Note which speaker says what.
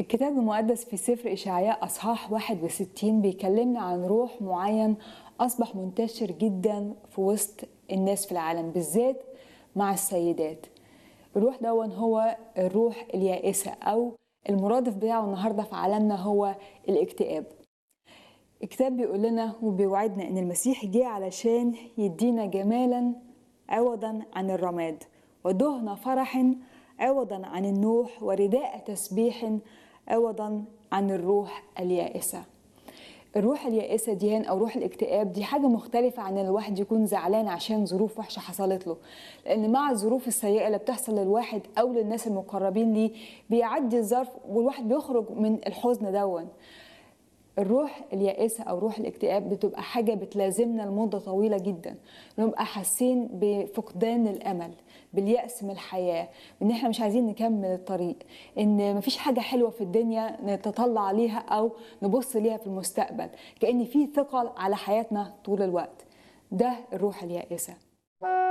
Speaker 1: الكتاب المقدس في سفر إشعياء أصحاح 61 بيكلمنا عن روح معين أصبح منتشر جدا في وسط الناس في العالم بالذات مع السيدات الروح دون هو الروح اليائسة أو المرادف بتاعه النهاردة في عالمنا هو الاكتئاب الكتاب بيقول لنا وبيوعدنا ان المسيح جه علشان يدينا جمالا عوضا عن الرماد ودهن فرح عوضا عن النوح ورداء تسبيح عوضا عن الروح اليائسه الروح اليائسة دي أو روح الاكتئاب دي حاجة مختلفة عن الواحد يكون زعلان عشان ظروف وحشة حصلت له لأن مع الظروف السيئة اللي بتحصل للواحد أو للناس المقربين ليه بيعدي الظرف والواحد بيخرج من الحزن دون الروح اليائسة أو روح الاكتئاب بتبقى حاجة بتلازمنا لمدة طويلة جدا نبقى حاسين بفقدان الأمل باليأس من الحياة إن إحنا مش عايزين نكمل الطريق إن مفيش حاجة حلوة في الدنيا نتطلع عليها أو نبص ليها في المستقبل كأن في ثقل على حياتنا طول الوقت ده الروح اليائسة